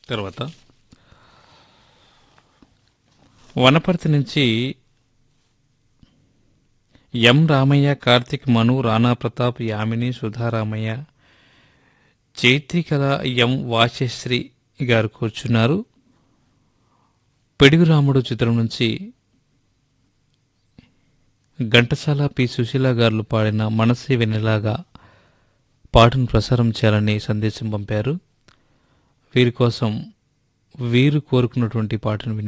తర్వాత వనపర్తి నుంచి ఎం రామయ్య కార్తిక్ మను రాణా ప్రతాప్ యామిని సుధారామయ్య చైత్రికల ఎం వాచశ్రీ గారు కూర్చున్నారు పిడుగు రాముడు చిత్రం నుంచి ఘంటసాల పి సుశీల గారు పాడిన మనసే వెన్నెలాగా పాటను ప్రసారం చేయాలని సందేశం పంపారు వీరి కోసం వీరు కోరుకున్నటువంటి పాటను విని